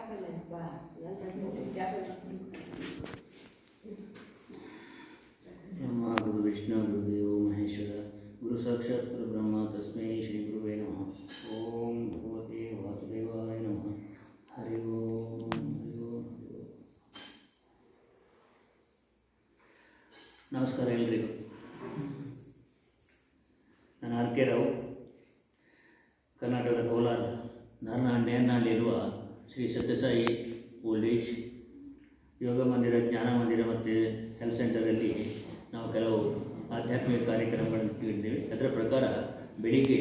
ಬ್ರಹ್ಮ ಗುರು ವಿಷ್ಣು ಗುರುದೇವೋ ಮಹೇಶ್ವರ ಗುರು ಸಾಕ್ಷಾತ್ ಪರಬ್ರಹ್ಮ ತಸ್ಮೈ ಶ್ರೀ ಗುರುವೇ ನಮಃ ಓಂ ಭಗವತೆ ವಾಸುದೇವಾಯ ನಮಃ ಹರಿ ಓಂ ಹರಿ ಓಂ ಹರಿ ಓಂ ನಮಸ್ಕಾರ ಎಲ್ರಿಗೂ ನಾನು ಆರ್ ಕೆ ರಾವ್ ಕರ್ನಾಟಕದ ಕೋಲಾರ ನಾರ್ನಾಳ್ ನೇರ್ನಾಳಲ್ಲಿರುವ ಶ್ರೀ ಸತ್ಯಸಾಯಿ ಓಲ್ಡ್ ಏಜ್ ಯೋಗ ಮಂದಿರ ಜ್ಞಾನ ಮಂದಿರ ಮತ್ತು ಹೆಲ್ತ್ ಸೆಂಟರಲ್ಲಿ ನಾವು ಕೆಲವು ಆಧ್ಯಾತ್ಮಿಕ ಕಾರ್ಯಕ್ರಮಗಳನ್ನು ಇಟ್ಟಿದ್ದೇವೆ ಅದರ ಪ್ರಕಾರ ಬೆಳಿಗ್ಗೆ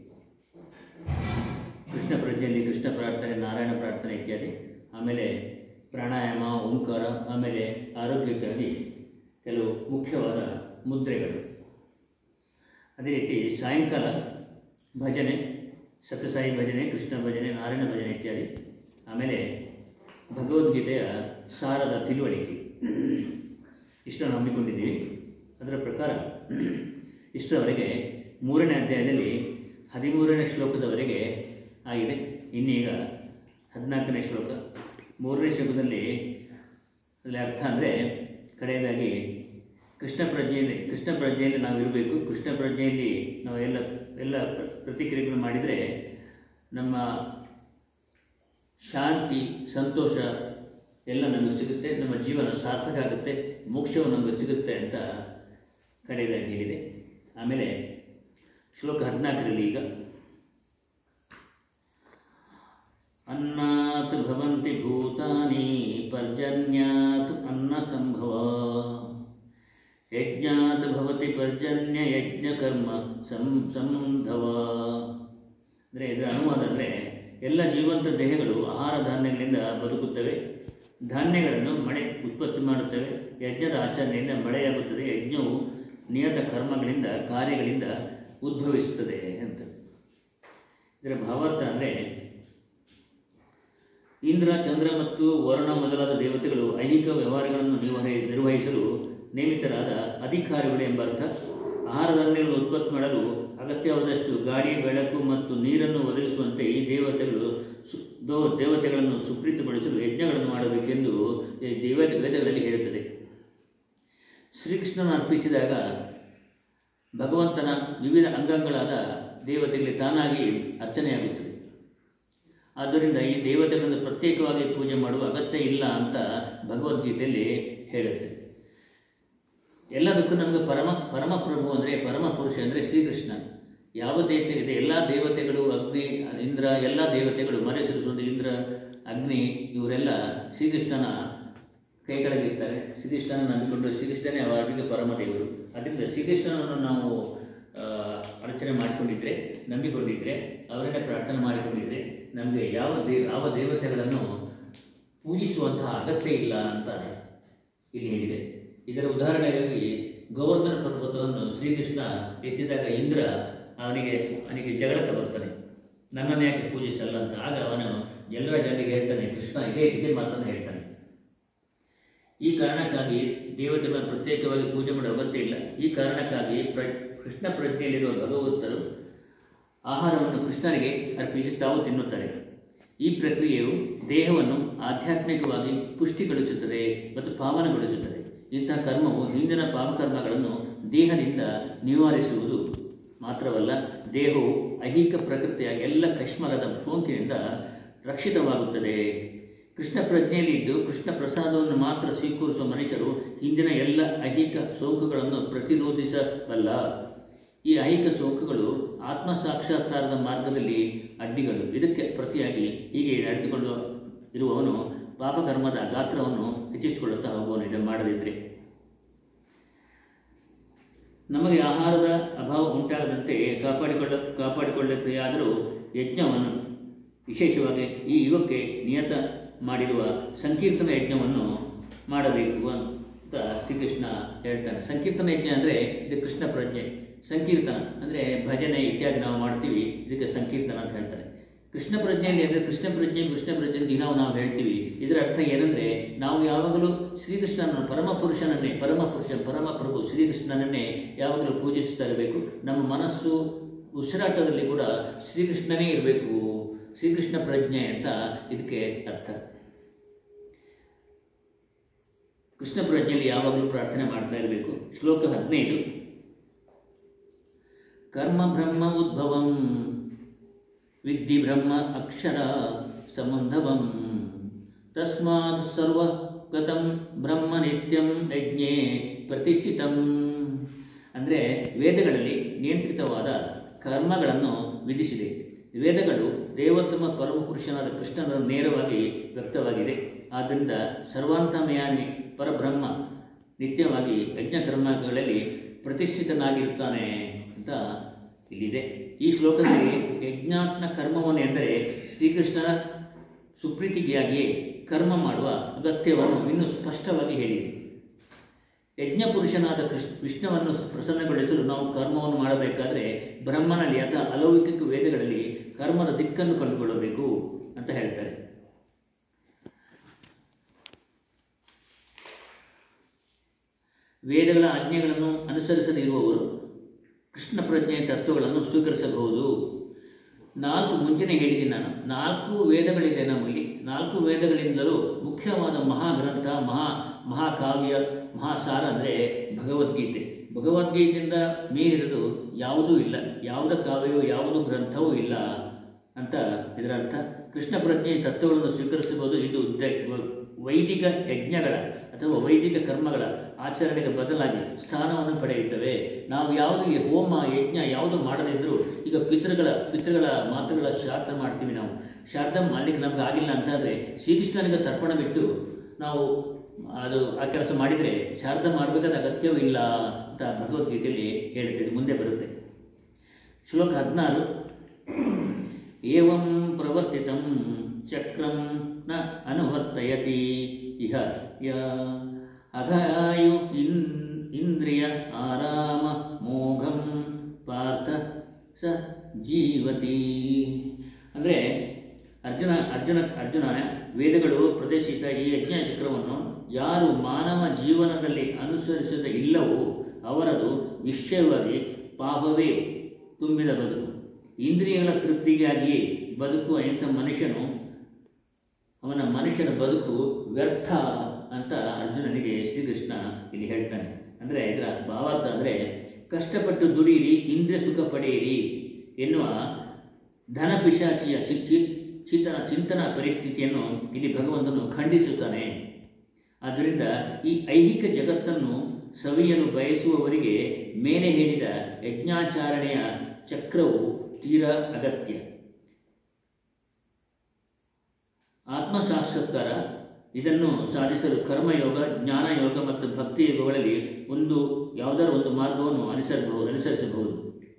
ಕೃಷ್ಣ ಪ್ರಜ್ಞೆಯಲ್ಲಿ ಕೃಷ್ಣ ಪ್ರಾರ್ಥನೆ ನಾರಾಯಣ ಪ್ರಾರ್ಥನೆ ಇತ್ಯಾದಿ ಆಮೇಲೆ ಪ್ರಾಣಾಯಾಮ ಓಂಕಾರ ಆಮೇಲೆ ಆರೋಗ್ಯಕ್ಕಾಗಿ ಕೆಲವು ಮುಖ್ಯವಾದ ಮುದ್ರೆಗಳು ಅದೇ ರೀತಿ ಸಾಯಂಕಾಲ ಭಜನೆ ಸತ್ಯಸಾಯಿ ಭಜನೆ ಕೃಷ್ಣ ಭಜನೆ ನಾರಾಯಣ ಭಜನೆ ಇತ್ಯಾದಿ ಆಮೇಲೆ ಭಗವದ್ಗೀತೆಯ ಸಾರದ ತಿಳುವಳಿಕೆ ಇಷ್ಟನ್ನು ಹಮ್ಮಿಕೊಂಡಿದ್ದೀವಿ ಅದರ ಪ್ರಕಾರ ಇಷ್ಟರವರೆಗೆ ಮೂರನೇ ಅಧ್ಯಾಯದಲ್ಲಿ ಹದಿಮೂರನೇ ಶ್ಲೋಕದವರೆಗೆ ಆಗಿದೆ ಇನ್ನೀಗ ಹದಿನಾಲ್ಕನೇ ಶ್ಲೋಕ ಮೂರನೇ ಶ್ಲೋಕದಲ್ಲಿ ಅದರಲ್ಲಿ ಅರ್ಥ ಅಂದರೆ ಕಡೆಯದಾಗಿ ಕೃಷ್ಣ ಪ್ರಜ್ಞೆಯಲ್ಲಿ ಕೃಷ್ಣ ಪ್ರಜ್ಞೆಯಲ್ಲಿ ನಾವು ಇರಬೇಕು ಕೃಷ್ಣ ಪ್ರಜ್ಞೆಯಲ್ಲಿ ನಾವು ಎಲ್ಲ ಎಲ್ಲ ಪ್ರ- ಪ್ರತಿಕ್ರಿಯೆಗಳು ಮಾಡಿದರೆ ನಮ್ಮ ಶಾಂತಿ ಸಂತೋಷ ಎಲ್ಲ ನಮಗೆ ಸಿಗುತ್ತೆ ನಮ್ಮ ಜೀವನ ಸಾರ್ಥಕ ಆಗುತ್ತೆ ಮೋಕ್ಷವು ನಮಗೆ ಸಿಗುತ್ತೆ ಅಂತ ಕಡೆಯದಾಗಿ ಹೇಳಿದೆ ಆಮೇಲೆ ಶ್ಲೋಕ ಹದಿನಾಲ್ಕರಲ್ಲಿ ಈಗ ಅನ್ನಾತ್ ಭವಂತಿ ಭೂತಾನಿ ಪರ್ಜನ್ಯಾತ್ ಅನ್ನ ಸಂಭವ ಯಜ್ಞಾತ್ ಭವತಿ ಪರ್ಜನ್ಯ ಯಜ್ಞ ಕರ್ಮ ಸಂ ಸಂಧವ ಅಂದರೆ ಇದರ ಅನುವಾದ ಅಂದರೆ ಎಲ್ಲ ಜೀವಂತ ದೇಹಗಳು ಆಹಾರ ಧಾನ್ಯಗಳಿಂದ ಬದುಕುತ್ತವೆ ಧಾನ್ಯಗಳನ್ನು ಮಳೆ ಉತ್ಪತ್ತಿ ಮಾಡುತ್ತವೆ ಯಜ್ಞದ ಆಚರಣೆಯಿಂದ ಮಳೆಯಾಗುತ್ತದೆ ಯಜ್ಞವು ನಿಯತ ಕರ್ಮಗಳಿಂದ ಕಾರ್ಯಗಳಿಂದ ಉದ್ಭವಿಸುತ್ತದೆ ಅಂತ ಇದರ ಭಾವಾರ್ಥ ಅಂದರೆ ಇಂದ್ರ ಚಂದ್ರ ಮತ್ತು ವರುಣ ಮೊದಲಾದ ದೇವತೆಗಳು ಐಹಿಕ ವ್ಯವಹಾರಗಳನ್ನು ನಿರ್ವಹಿ ನಿರ್ವಹಿಸಲು ನೇಮಿತರಾದ ಅಧಿಕಾರಿಗಳು ಎಂಬ ಅರ್ಥ ಆಹಾರ ಧಾನ್ಯಗಳನ್ನು ಉತ್ಪತ್ತಿ ಮಾಡಲು ಅಗತ್ಯವಾದಷ್ಟು ಗಾಳಿ ಬೆಳಕು ಮತ್ತು ನೀರನ್ನು ಒದಗಿಸುವಂತೆ ಈ ದೇವತೆಗಳು ಸು ದೋ ದೇವತೆಗಳನ್ನು ಸುಪ್ರೀತಗೊಳಿಸಲು ಯಜ್ಞಗಳನ್ನು ಮಾಡಬೇಕೆಂದು ಈ ದೇವ ವೇದಗಳಲ್ಲಿ ಹೇಳುತ್ತದೆ ಶ್ರೀಕೃಷ್ಣನ ಅರ್ಪಿಸಿದಾಗ ಭಗವಂತನ ವಿವಿಧ ಅಂಗಗಳಾದ ದೇವತೆಗಳಿಗೆ ತಾನಾಗಿ ಅರ್ಚನೆಯಾಗುತ್ತದೆ ಆದ್ದರಿಂದ ಈ ದೇವತೆಗಳನ್ನು ಪ್ರತ್ಯೇಕವಾಗಿ ಪೂಜೆ ಮಾಡುವ ಅಗತ್ಯ ಇಲ್ಲ ಅಂತ ಭಗವದ್ಗೀತೆಯಲ್ಲಿ ಹೇಳುತ್ತೆ ಎಲ್ಲದಕ್ಕೂ ನಮಗೆ ಪರಮ ಪರಮಪ್ರಭು ಅಂದರೆ ಪರಮ ಪುರುಷ ಅಂದರೆ ಶ್ರೀಕೃಷ್ಣ ಯಾವ ದೇವತೆ ಇದೆ ಎಲ್ಲ ದೇವತೆಗಳು ಅಗ್ನಿ ಇಂದ್ರ ಎಲ್ಲ ದೇವತೆಗಳು ಮರೆ ಸುರಿಸುವುದು ಇಂದ್ರ ಅಗ್ನಿ ಇವರೆಲ್ಲ ಶ್ರೀಕೃಷ್ಣನ ಕೈ ಕೆಳಗಿರ್ತಾರೆ ಶ್ರೀಕೃಷ್ಣನ ನಂಬಿಕೊಂಡು ಶ್ರೀಕೃಷ್ಣನೇ ಅವರಿಗೆ ಪರಮ ದೇವರು ಅದರಿಂದ ಶ್ರೀಕೃಷ್ಣನನ್ನು ನಾವು ಆ, ಅರ್ಚನೆ ಮಾಡಿಕೊಂಡಿದ್ರೆ ನಂಬಿಕೊಂಡಿದ್ರೆ ಅವರನ್ನೇ ಪ್ರಾರ್ಥನೆ ಮಾಡಿಕೊಂಡಿದ್ರೆ ನಮಗೆ ಯಾವ ದೇ ಯಾವ ದೇವತೆಗಳನ್ನು ಪೂಜಿಸುವಂತಹ ಅಗತ್ಯ ಇಲ್ಲ ಅಂತ ಇಲ್ಲಿ ಹೇಳಿದೆ ಇದರ ಉದಾಹರಣೆಗಾಗಿ ಗೋವರ್ಧನ ಪರ್ವತವನ್ನು ಶ್ರೀಕೃಷ್ಣ ಎತ್ತಿದಾಗ ಇಂದ್ರ ಅವನಿಗೆ ಅವನಿಗೆ ಜಗಳಕ್ಕೆ ಬರ್ತಾನೆ ನನ್ನನ್ನು ಯಾಕೆ ಪೂಜಿಸಲ್ಲ ಅಂತ ಆಗ ಅವನು ಎಲ್ಲರ ಜನರಿಗೆ ಹೇಳ್ತಾನೆ ಕೃಷ್ಣ ಇದೇ ಇದೇ ಮಾತನ್ನು ಹೇಳ್ತಾನೆ ಈ ಕಾರಣಕ್ಕಾಗಿ ದೇವತೆಗಳನ್ನು ಪ್ರತ್ಯೇಕವಾಗಿ ಪೂಜೆ ಮಾಡುವ ಅಗತ್ಯ ಇಲ್ಲ ಈ ಕಾರಣಕ್ಕಾಗಿ ಪ್ರ ಕೃಷ್ಣ ಪ್ರಜ್ಞೆಯಲ್ಲಿರುವ ಭಗವಂತರು ಆಹಾರವನ್ನು ಕೃಷ್ಣನಿಗೆ ಅರ್ಪಿಸಿ ತಾವು ತಿನ್ನುತ್ತಾರೆ ಈ ಪ್ರಕ್ರಿಯೆಯು ದೇಹವನ್ನು ಆಧ್ಯಾತ್ಮಿಕವಾಗಿ ಪುಷ್ಟಿಗೊಳಿಸುತ್ತದೆ ಮತ್ತು ಪಾವನಗೊಳಿಸುತ್ತದೆ ಇಂತಹ ಕರ್ಮವು ಹಿಂದಿನ ಪಾಪಕರ್ಮಗಳನ್ನು ದೇಹದಿಂದ ನಿವಾರಿಸುವುದು ಮಾತ್ರವಲ್ಲ ದೇಹವು ಐಹಿಕ ಪ್ರಕೃತಿಯ ಎಲ್ಲ ಕಶ್ಮಲದ ಸೋಂಕಿನಿಂದ ರಕ್ಷಿತವಾಗುತ್ತದೆ ಕೃಷ್ಣ ಪ್ರಜ್ಞೆಯಲ್ಲಿದ್ದು ಕೃಷ್ಣ ಪ್ರಸಾದವನ್ನು ಮಾತ್ರ ಸ್ವೀಕರಿಸುವ ಮನುಷ್ಯರು ಹಿಂದಿನ ಎಲ್ಲ ಐಹಿಕ ಸೋಂಕುಗಳನ್ನು ಪ್ರತಿರೋಧಿಸಬಲ್ಲ ಈ ಐಹಿಕ ಸೋಂಕುಗಳು ಆತ್ಮ ಸಾಕ್ಷಾತ್ಕಾರದ ಮಾರ್ಗದಲ್ಲಿ ಅಡ್ಡಿಗಳು ಇದಕ್ಕೆ ಪ್ರತಿಯಾಗಿ ಹೀಗೆ ನಡೆದುಕೊಂಡು ಇರುವವನು ಪಾಪಕರ್ಮದ ಗಾತ್ರವನ್ನು ಹೆಚ್ಚಿಸಿಕೊಳ್ಳುತ್ತಾ ಹೋಗುವನು ಇದನ್ನು ಮಾಡದಿದ್ದರೆ ನಮಗೆ ಆಹಾರದ ಅಭಾವ ಉಂಟಾಗದಂತೆ ಕಾಪಾಡಿಕೊಳ್ಳ ಕಾಪಾಡಿಕೊಳ್ಳಕ್ಕೆ ಆದರೂ ಯಜ್ಞವನ್ನು ವಿಶೇಷವಾಗಿ ಈ ಯುಗಕ್ಕೆ ನಿಯತ ಮಾಡಿರುವ ಸಂಕೀರ್ತನ ಯಜ್ಞವನ್ನು ಮಾಡಬೇಕು ಅಂತ ಶ್ರೀಕೃಷ್ಣ ಹೇಳ್ತಾನೆ ಸಂಕೀರ್ತನ ಯಜ್ಞ ಅಂದರೆ ಇದು ಕೃಷ್ಣ ಪ್ರಜ್ಞೆ ಸಂಕೀರ್ತನ ಅಂದರೆ ಭಜನೆ ಇತ್ಯಾದಿ ನಾವು ಮಾಡ್ತೀವಿ ಇದಕ್ಕೆ ಸಂಕೀರ್ತನ ಅಂತ ಹೇಳ್ತಾರೆ ಕೃಷ್ಣ ಪ್ರಜ್ಞೆಯಲ್ಲಿ ಅಂದರೆ ಕೃಷ್ಣ ಪ್ರಜ್ಞೆ ಕೃಷ್ಣ ಪ್ರಜ್ಞೆ ದಿನವೂ ನಾವು ಹೇಳ್ತೀವಿ ಇದರ ಅರ್ಥ ಏನಂದರೆ ನಾವು ಯಾವಾಗಲೂ ಶ್ರೀಕೃಷ್ಣನ ಪರಮ ಪುರುಷನನ್ನೇ ಪರಮ ಪುರುಷ ಪರಮ ಪ್ರಭು ಶ್ರೀಕೃಷ್ಣನನ್ನೇ ಯಾವಾಗಲೂ ಪೂಜಿಸ್ತಾ ಇರಬೇಕು ನಮ್ಮ ಮನಸ್ಸು ಉಸಿರಾಟದಲ್ಲಿ ಕೂಡ ಶ್ರೀಕೃಷ್ಣನೇ ಇರಬೇಕು ಶ್ರೀಕೃಷ್ಣ ಪ್ರಜ್ಞೆ ಅಂತ ಇದಕ್ಕೆ ಅರ್ಥ ಕೃಷ್ಣ ಪ್ರಜ್ಞೆಯಲ್ಲಿ ಯಾವಾಗಲೂ ಪ್ರಾರ್ಥನೆ ಮಾಡ್ತಾ ಇರಬೇಕು ಶ್ಲೋಕ ಹದಿನೈದು ಕರ್ಮ ಬ್ರಹ್ಮ ಉದ್ಭವಂ ವಿದ್ಧಿ ಬ್ರಹ್ಮ ಅಕ್ಷರ ಸಂಬಂಧವಂ ತಸ್ಮಾತ್ ಸರ್ವಗತಂ ಬ್ರಹ್ಮ ನಿತ್ಯಂ ಯಜ್ಞೆ ಪ್ರತಿಷ್ಠಿತಂ ಅಂದರೆ ವೇದಗಳಲ್ಲಿ ನಿಯಂತ್ರಿತವಾದ ಕರ್ಮಗಳನ್ನು ವಿಧಿಸಿದೆ ವೇದಗಳು ದೇವೋತ್ತಮ ಪರಮಪುರುಷನಾದ ಕೃಷ್ಣನ ನೇರವಾಗಿ ವ್ಯಕ್ತವಾಗಿದೆ ಆದ್ದರಿಂದ ಸರ್ವಾಂತಮಯಾನಿ ಪರಬ್ರಹ್ಮ ನಿತ್ಯವಾಗಿ ಯಜ್ಞ ಕರ್ಮಗಳಲ್ಲಿ ಪ್ರತಿಷ್ಠಿತನಾಗಿರುತ್ತಾನೆ ಅಂತ ಇಲ್ಲಿದೆ ಈ ಶ್ಲೋಕದಲ್ಲಿ ಯಜ್ಞಾತ್ಮ ಕರ್ಮವನ್ನು ಎಂದರೆ ಶ್ರೀಕೃಷ್ಣನ ಸುಪ್ರೀತಿಗೆಯಾಗಿ ಕರ್ಮ ಮಾಡುವ ಅಗತ್ಯವನ್ನು ಇನ್ನೂ ಸ್ಪಷ್ಟವಾಗಿ ಹೇಳಿದೆ ಯಜ್ಞ ಪುರುಷನಾದ ಕೃಷ್ಣ ವಿಷ್ಣುವನ್ನು ಪ್ರಸನ್ನಗೊಳಿಸಲು ನಾವು ಕರ್ಮವನ್ನು ಮಾಡಬೇಕಾದರೆ ಬ್ರಹ್ಮನಲ್ಲಿ ಅಥವಾ ಅಲೌಕಿಕ ವೇದಗಳಲ್ಲಿ ಕರ್ಮದ ದಿಕ್ಕನ್ನು ಕಂಡುಕೊಳ್ಳಬೇಕು ಅಂತ ಹೇಳ್ತಾರೆ ವೇದಗಳ ಆಜ್ಞೆಗಳನ್ನು ಅನುಸರಿಸದಿರುವವರು ಕೃಷ್ಣ ಪ್ರಜ್ಞೆಯ ತತ್ವಗಳನ್ನು ಸ್ವೀಕರಿಸಬಹುದು ನಾಲ್ಕು ಮುಂಚೆನೇ ಹೇಳಿದ್ದೀನಿ ನಾನು ನಾಲ್ಕು ವೇದಗಳಿದೆ ನಮ್ಮಲ್ಲಿ ನಾಲ್ಕು ವೇದಗಳಿಂದಲೂ ಮುಖ್ಯವಾದ ಮಹಾಗ್ರಂಥ ಮಹಾ ಮಹಾಕಾವ್ಯ ಮಹಾಸಾರ ಅಂದರೆ ಭಗವದ್ಗೀತೆ ಭಗವದ್ಗೀತೆಯಿಂದ ಮೀರಿರೋದು ಯಾವುದೂ ಇಲ್ಲ ಯಾವುದ ಕಾವ್ಯವೂ ಯಾವುದೂ ಗ್ರಂಥವೂ ಇಲ್ಲ ಅಂತ ಇದರ ಅರ್ಥ ಕೃಷ್ಣ ಪ್ರಜ್ಞೆಯ ತತ್ವಗಳನ್ನು ಸ್ವೀಕರಿಸಬಹುದು ಇದು ದ- ವೈದಿಕ ಯಜ್ಞಗಳ ಅಥವಾ ವೈದಿಕ ಕರ್ಮಗಳ ಆಚರಣೆಗೆ ಬದಲಾಗಿ ಸ್ಥಾನವನ್ನು ಪಡೆಯುತ್ತವೆ ನಾವು ಯಾವುದು ಈ ಹೋಮ ಯಜ್ಞ ಯಾವುದು ಮಾಡದಿದ್ದರೂ ಈಗ ಪಿತೃಗಳ ಪಿತೃಗಳ ಮಾತುಗಳ ಶ್ರಾದ್ದ ಮಾಡ್ತೀವಿ ನಾವು ಶ್ರಾದ್ದ ಮಾಡಲಿಕ್ಕೆ ನಮ್ಗೆ ಆಗಿಲ್ಲ ಅಂತಾದರೆ ಶ್ರೀಕೃಷ್ಣನಿಗೆ ತರ್ಪಣ ಬಿಟ್ಟು ನಾವು ಅದು ಆ ಕೆಲಸ ಮಾಡಿದರೆ ಶ್ರಾದ್ದ ಮಾಡಬೇಕಾದ ಅಗತ್ಯವೂ ಇಲ್ಲ ಅಂತ ಭಗವದ್ಗೀತೆಯಲ್ಲಿ ಹೇಳುತ್ತೆ ಮುಂದೆ ಬರುತ್ತೆ ಶ್ಲೋಕ ಹದಿನಾರು ಏವಂ ಪ್ರವರ್ತಿತಂ ಚಕ್ರಂ ನ ಅನುವರ್ತಯತಿ ಇಹ ಯ ಅಘಾಯು ಇನ್ ಇಂದ್ರಿಯ ಆರಾಮ ಮೋಘಂ ಪಾರ್ಥ ಸ ಜೀವತಿ ಅಂದರೆ ಅರ್ಜುನ ಅರ್ಜುನ ಅರ್ಜುನ ವೇದಗಳು ಪ್ರದರ್ಶಿಸಿದ ಈ ಯಜ್ಞ ಚಕ್ರವನ್ನು ಯಾರು ಮಾನವ ಜೀವನದಲ್ಲಿ ಅನುಸರಿಸದ ಇಲ್ಲವೋ ಅವರದು ನಿಶ್ಚಯವಾಗಿ ಪಾಪವೇ ತುಂಬಿದ ಬದುಕು ಇಂದ್ರಿಯಗಳ ತೃಪ್ತಿಗಾಗಿ ಬದುಕುವ ಇಂಥ ಮನುಷ್ಯನು ಅವನ ಮನುಷ್ಯನ ಬದುಕು ವ್ಯರ್ಥ ಅಂತ ಅರ್ಜುನನಿಗೆ ಶ್ರೀಕೃಷ್ಣ ಇಲ್ಲಿ ಹೇಳ್ತಾನೆ ಅಂದರೆ ಇದರ ಭಾವಾರ್ಥ ಅಂದರೆ ಕಷ್ಟಪಟ್ಟು ದುಡಿಯಿರಿ ಇಂದ್ರಿಯ ಸುಖ ಪಡೆಯಿರಿ ಎನ್ನುವ ಧನ ಪಿಶಾಚಿಯ ಚಿ ಚಿ- ಚಿಂತನ ಚಿಂತನ ಪರಿಸ್ಥಿತಿಯನ್ನು ಇಲ್ಲಿ ಭಗವಂತನು ಖಂಡಿಸುತ್ತಾನೆ ಆದ್ದರಿಂದ ಈ ಐಹಿಕ ಜಗತ್ತನ್ನು ಸವಿಯಲು ಬಯಸುವವರಿಗೆ ಮೇಲೆ ಹೇಳಿದ ಯಜ್ಞಾಚಾರಣೆಯ ಚಕ್ರವು ತೀರಾ ಅಗತ್ಯ ಆತ್ಮಸಾಕ್ಷಾತ್ಕಾರ ಇದನ್ನು ಸಾಧಿಸಲು ಕರ್ಮಯೋಗ ಜ್ಞಾನಯೋಗ ಮತ್ತು ಭಕ್ತಿ ಯೋಗಗಳಲ್ಲಿ ಒಂದು ಯಾವುದಾದ್ರು ಒಂದು ಮಾರ್ಗವನ್ನು ಅನುಸರಿಸಬಹುದು ಅನುಸರಿಸಬಹುದು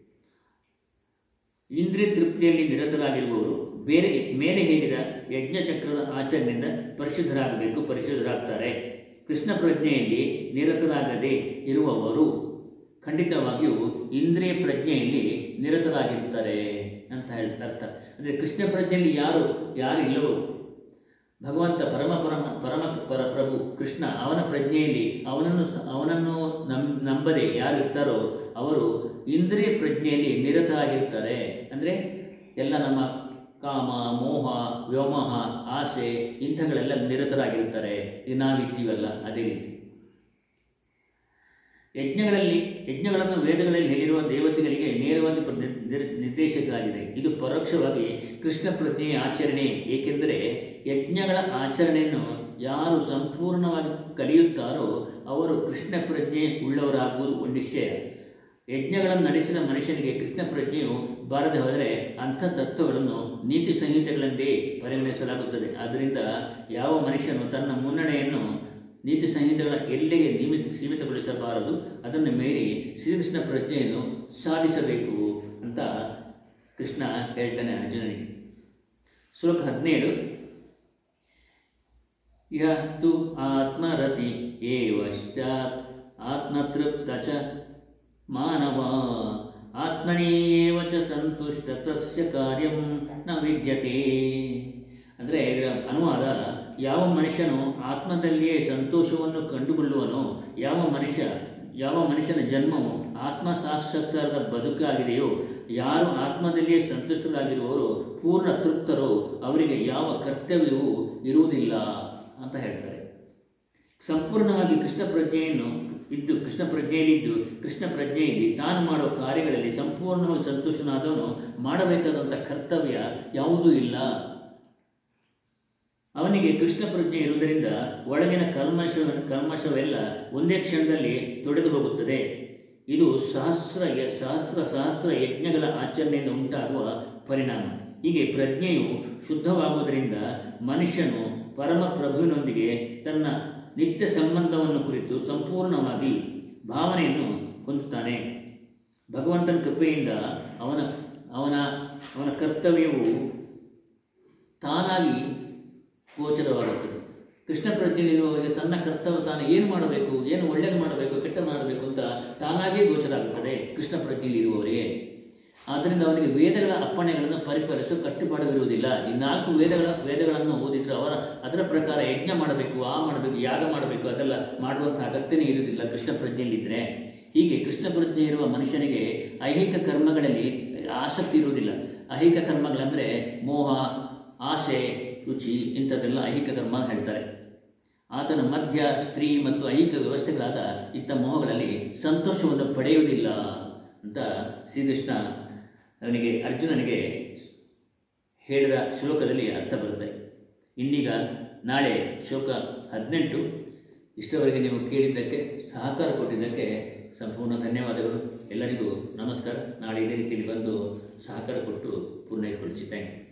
ಇಂದ್ರಿಯ ತೃಪ್ತಿಯಲ್ಲಿ ನಿರತರಾಗಿರುವವರು ಬೇರೆ ಮೇಲೆ ಹೇಳಿದ ಯಜ್ಞಚಕ್ರದ ಆಚರಣೆಯಿಂದ ಪರಿಶುದ್ಧರಾಗಬೇಕು ಪರಿಶುದ್ಧರಾಗ್ತಾರೆ ಕೃಷ್ಣ ಪ್ರಜ್ಞೆಯಲ್ಲಿ ನಿರತರಾಗದೆ ಇರುವವರು ಖಂಡಿತವಾಗಿಯೂ ಇಂದ್ರಿಯ ಪ್ರಜ್ಞೆಯಲ್ಲಿ ನಿರತರಾಗಿರ್ತಾರೆ ಅಂತ ಹೇಳ್ತಾ ಅರ್ಥ ಅಂದರೆ ಕೃಷ್ಣ ಪ್ರಜ್ಞೆಯಲ್ಲಿ ಯಾರು ಯಾರು ಇಲ್ಲವೋ ಭಗವಂತ ಪರಮ ಪರಮ ಪರಮ ಪರ ಪ್ರಭು ಕೃಷ್ಣ ಅವನ ಪ್ರಜ್ಞೆಯಲ್ಲಿ ಅವನನ್ನು ಸ- ಅವನನ್ನು ನಂ ನಂಬದೆ ಯಾರು ಇರ್ತಾರೋ ಅವರು ಇಂದ್ರಿಯ ಪ್ರಜ್ಞೆಯಲ್ಲಿ ನಿರತರಾಗಿರ್ತಾರೆ ಅಂದರೆ ಎಲ್ಲ ನಮ್ಮ ಕಾಮ ಮೋಹ ವ್ಯೋಮೋಹ ಆಸೆ ಇಂಥಗಳೆಲ್ಲ ನಿರತರಾಗಿರ್ತಾರೆ ಈಗ ನಾವಿರ್ತೀವಲ್ಲ ಅದೇ ರೀತಿ ಯಜ್ಞಗಳಲ್ಲಿ ಯಜ್ಞಗಳನ್ನು ವೇದಗಳಲ್ಲಿ ಹೇಳಿರುವ ದೇವತೆಗಳಿಗೆ ನೇರವಾಗಿ ಪ್ರ- ನಿರ್- ನಿರ್ದೇಶಿಸಲಾಗಿದೆ ಇದು ಪರೋಕ್ಷವಾಗಿ ಕೃಷ್ಣ ಪ್ರಜ್ಞೆಯ ಆಚರಣೆ ಏಕೆಂದರೆ ಯಜ್ಞಗಳ ಆಚರಣೆಯನ್ನು ಯಾರು ಸಂಪೂರ್ಣವಾಗಿ ಕಲಿಯುತ್ತಾರೋ ಅವರು ಕೃಷ್ಣ ಪ್ರಜ್ಞೆ ಉಳ್ಳವರಾಗುವುದು ಒಂದು ನಿಶ್ಚಯ ಯಜ್ಞಗಳನ್ನು ನಡೆಸಿದ ಮನುಷ್ಯನಿಗೆ ಕೃಷ್ಣ ಪ್ರಜ್ಞೆಯು ಬಾರದೆ ಹೋದರೆ ಅಂಥ ತತ್ವಗಳನ್ನು ನೀತಿ ಸಂಹಿತೆಗಳಂತೆ ಪರಿಗಣಿಸಲಾಗುತ್ತದೆ ಆದ್ದರಿಂದ ಯಾವ ಮನುಷ್ಯನು ತನ್ನ ಮುನ್ನಡೆಯನ್ನು ನೀತಿ ಸಂಹಿತೆಗಳ ಎಲ್ಲೆಗೆ ನಿಮಿತ ಸೀಮಿತಗೊಳಿಸಬಾರದು ಅದನ್ನು ಮೀರಿ ಶ್ರೀಕೃಷ್ಣ ಪ್ರಜ್ಞೆಯನ್ನು ಸಾಧಿಸಬೇಕು ಅಂತ ಕೃಷ್ಣ ಹೇಳ್ತಾನೆ ಅರ್ಜುನನಿಗೆ ಶ್ಲೋಕ ಹದಿನೇಳು ಇಹ ತು ಆತ್ಮರತಿ ಏವ ಸ್ಯಾತ್ ಆತ್ಮತೃಪ್ತ ಚ ಮಾನವ ಆತ್ಮನೇವ ಚ ಸಂತುಷ್ಟ ತಸ್ಯ ಕಾರ್ಯಂ ನ ವಿದ್ಯತೆ ಅಂದರೆ ಇದರ ಅನುವಾದ ಯಾವ ಮನುಷ್ಯನು ಆತ್ಮದಲ್ಲಿಯೇ ಸಂತೋಷವನ್ನು ಕಂಡುಕೊಳ್ಳುವನೋ ಯಾವ ಮನುಷ್ಯ ಯಾವ ಮನುಷ್ಯನ ಜನ್ಮವು ಆತ್ಮ ಸಾಕ್ಷಾತ್ಕಾರದ ಬದುಕಾಗಿದೆಯೋ ಯಾರು ಆತ್ಮದಲ್ಲಿಯೇ ಸಂತುಷ್ಟರಾಗಿರುವವರು ಪೂರ್ಣ ತೃಪ್ತರು ಅವರಿಗೆ ಯಾವ ಕರ್ತವ್ಯವೂ ಇರುವುದಿಲ್ಲ ಅಂತ ಹೇಳ್ತಾರೆ ಸಂಪೂರ್ಣವಾಗಿ ಕೃಷ್ಣ ಪ್ರಜ್ಞೆಯನ್ನು ಇದ್ದು ಕೃಷ್ಣ ಪ್ರಜ್ಞೆಯಲ್ಲಿದ್ದು ಕೃಷ್ಣ ಪ್ರಜ್ಞೆಯಲ್ಲಿ ತಾನು ಮಾಡುವ ಕಾರ್ಯಗಳಲ್ಲಿ ಸಂಪೂರ್ಣವಾಗಿ ಸಂತುಷ್ಟನಾದವನು ಮಾಡಬೇಕಾದಂಥ ಕರ್ತವ್ಯ ಯಾವುದೂ ಇಲ್ಲ ಅವನಿಗೆ ಕೃಷ್ಣ ಪ್ರಜ್ಞೆ ಇರುವುದರಿಂದ ಒಳಗಿನ ಕಲ್ಮಶ ಕಲ್ಮಶವೆಲ್ಲ ಒಂದೇ ಕ್ಷಣದಲ್ಲಿ ತೊಡೆದು ಹೋಗುತ್ತದೆ ಇದು ಸಹಸ್ರ ಯ- ಸಹಸ್ರ ಸಹಸ್ರ ಯಜ್ಞಗಳ ಆಚರಣೆಯಿಂದ ಉಂಟಾಗುವ ಪರಿಣಾಮ ಹೀಗೆ ಪ್ರಜ್ಞೆಯು ಶುದ್ಧವಾಗುವುದರಿಂದ ಮನುಷ್ಯನು ಪರಮ ಪ್ರಭುವಿನೊಂದಿಗೆ ತನ್ನ ನಿತ್ಯ ಸಂಬಂಧವನ್ನು ಕುರಿತು ಸಂಪೂರ್ಣವಾಗಿ ಭಾವನೆಯನ್ನು ಹೊಂದುತ್ತಾನೆ ಭಗವಂತನ ಕೃಪೆಯಿಂದ ಅವನ ಅವನ ಅವನ ಕರ್ತವ್ಯವು ತಾನಾಗಿ ಗೋಚರವಾಗುತ್ತದೆ ಕೃಷ್ಣ ಪ್ರಜ್ಞೆಯಲ್ಲಿರುವವರಿಗೆ ತನ್ನ ಕರ್ತವ್ಯ ತಾನು ಏನು ಮಾಡಬೇಕು ಏನು ಒಳ್ಳೆಯದು ಮಾಡಬೇಕು ಕೆಟ್ಟ ಮಾಡಬೇಕು ಅಂತ ತಾನಾಗೇ ಗೋಚರ ಆಗುತ್ತದೆ ಕೃಷ್ಣ ಪ್ರಜ್ಞೆಯಲ್ಲಿರುವವರಿಗೆ ಆದ್ದರಿಂದ ಅವನಿಗೆ ವೇದಗಳ ಅಪ್ಪಣೆಗಳನ್ನು ಪರಿಪಾಲಿಸಲು ಕಟ್ಟುಪಾಡುವಿರುವುದಿಲ್ಲ ಈ ನಾಲ್ಕು ವೇದಗಳ ವೇದಗಳನ್ನು ಓದಿದ್ರೆ ಅವರ ಅದರ ಪ್ರಕಾರ ಯಜ್ಞ ಮಾಡಬೇಕು ಆ ಮಾಡಬೇಕು ಯಾಗ ಮಾಡಬೇಕು ಅದೆಲ್ಲ ಮಾಡುವಂಥ ಅಗತ್ಯನೇ ಇರುವುದಿಲ್ಲ ಕೃಷ್ಣ ಪ್ರಜ್ಞೆಯಲ್ಲಿದ್ದರೆ ಹೀಗೆ ಕೃಷ್ಣ ಪ್ರಜ್ಞೆ ಇರುವ ಮನುಷ್ಯನಿಗೆ ಐಹಿಕ ಕರ್ಮಗಳಲ್ಲಿ ಆಸಕ್ತಿ ಇರುವುದಿಲ್ಲ ಐಹಿಕ ಕರ್ಮಗಳಂದರೆ ಮೋಹ ಆಸೆ ರುಚಿ ಇಂಥದ್ದೆಲ್ಲ ಐಹಿಕ ಕರ್ಮ ಅಂತ ಹೇಳ್ತಾರೆ ಆತನ ಮಧ್ಯ ಸ್ತ್ರೀ ಮತ್ತು ಐಹಿಕ ವ್ಯವಸ್ಥೆಗಳಾದ ಇತ್ತ ಮೋಹಗಳಲ್ಲಿ ಸಂತೋಷವನ್ನು ಪಡೆಯುವುದಿಲ್ಲ ಅಂತ ಶ್ರೀಕೃಷ್ಣ ಅವನಿಗೆ ಅರ್ಜುನನಿಗೆ ಹೇಳಿದ ಶ್ಲೋಕದಲ್ಲಿ ಅರ್ಥ ಬರುತ್ತೆ ಇನ್ನೀಗ ನಾಳೆ ಶ್ಲೋಕ ಹದಿನೆಂಟು ಇಷ್ಟವರೆಗೆ ನೀವು ಕೇಳಿದ್ದಕ್ಕೆ ಸಹಕಾರ ಕೊಟ್ಟಿದ್ದಕ್ಕೆ ಸಂಪೂರ್ಣ ಧನ್ಯವಾದಗಳು ಎಲ್ಲರಿಗೂ ನಮಸ್ಕಾರ ನಾಳೆ ಇದೇ ರೀತಿಯಲ್ಲಿ ಬಂದು ಸಹಕಾರ ಕೊಟ್ಟು ಪೂರ್ಣಗೊಳಿಸಿ ಥ್ಯಾಂಕ್ ಯು